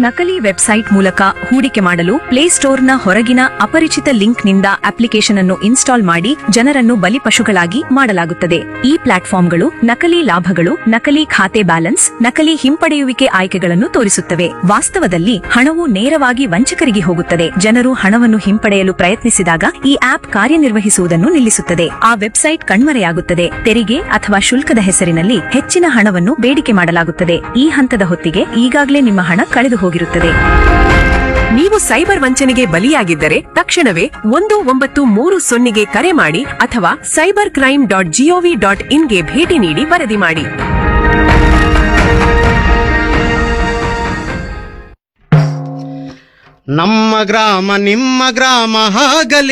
ನಕಲಿ ವೆಬ್ಸೈಟ್ ಮೂಲಕ ಹೂಡಿಕೆ ಮಾಡಲು ಪ್ಲೇಸ್ಟೋರ್ನ ಹೊರಗಿನ ಅಪರಿಚಿತ ಲಿಂಕ್ನಿಂದ ಅಪ್ಲಿಕೇಶನ್ ಅನ್ನು ಇನ್ಸ್ಟಾಲ್ ಮಾಡಿ ಜನರನ್ನು ಬಲಿಪಶುಗಳಾಗಿ ಮಾಡಲಾಗುತ್ತದೆ ಈ ಪ್ಲಾಟ್ಫಾರ್ಮ್ಗಳು ನಕಲಿ ಲಾಭಗಳು ನಕಲಿ ಖಾತೆ ಬ್ಯಾಲೆನ್ಸ್ ನಕಲಿ ಹಿಂಪಡೆಯುವಿಕೆ ಆಯ್ಕೆಗಳನ್ನು ತೋರಿಸುತ್ತವೆ ವಾಸ್ತವದಲ್ಲಿ ಹಣವು ನೇರವಾಗಿ ವಂಚಕರಿಗೆ ಹೋಗುತ್ತದೆ ಜನರು ಹಣವನ್ನು ಹಿಂಪಡೆಯಲು ಪ್ರಯತ್ನಿಸಿದಾಗ ಈ ಆಪ್ ಕಾರ್ಯನಿರ್ವಹಿಸುವುದನ್ನು ನಿಲ್ಲಿಸುತ್ತದೆ ಆ ವೆಬ್ಸೈಟ್ ಕಣ್ಮರೆಯಾಗುತ್ತದೆ ತೆರಿಗೆ ಅಥವಾ ಶುಲ್ಕದ ಹೆಸರಿನಲ್ಲಿ ಹೆಚ್ಚಿನ ಹಣವನ್ನು ಬೇಡಿಕೆ ಮಾಡಲಾಗುತ್ತದೆ ಈ ಹಂತದ ಹೊತ್ತಿಗೆ ಈಗಾಗಲೇ ನಿಮ್ಮ ಹಣ ಕಳೆದು ಹೋಗಿರುತ್ತದೆ ನೀವು ಸೈಬರ್ ವಂಚನೆಗೆ ಬಲಿಯಾಗಿದ್ದರೆ ತಕ್ಷಣವೇ ಒಂದು ಒಂಬತ್ತು ಮೂರು ಸೊನ್ನೆಗೆ ಕರೆ ಮಾಡಿ ಅಥವಾ ಸೈಬರ್ ಕ್ರೈಮ್ ಡಾಟ್ ಜಿಒವಿ ಡಾಟ್ ಇನ್ಗೆ ಭೇಟಿ ನೀಡಿ ವರದಿ ಮಾಡಿ ನಮ್ಮ ಗ್ರಾಮ ನಿಮ್ಮ ಗ್ರಾಮ ಹಾಗಲಿ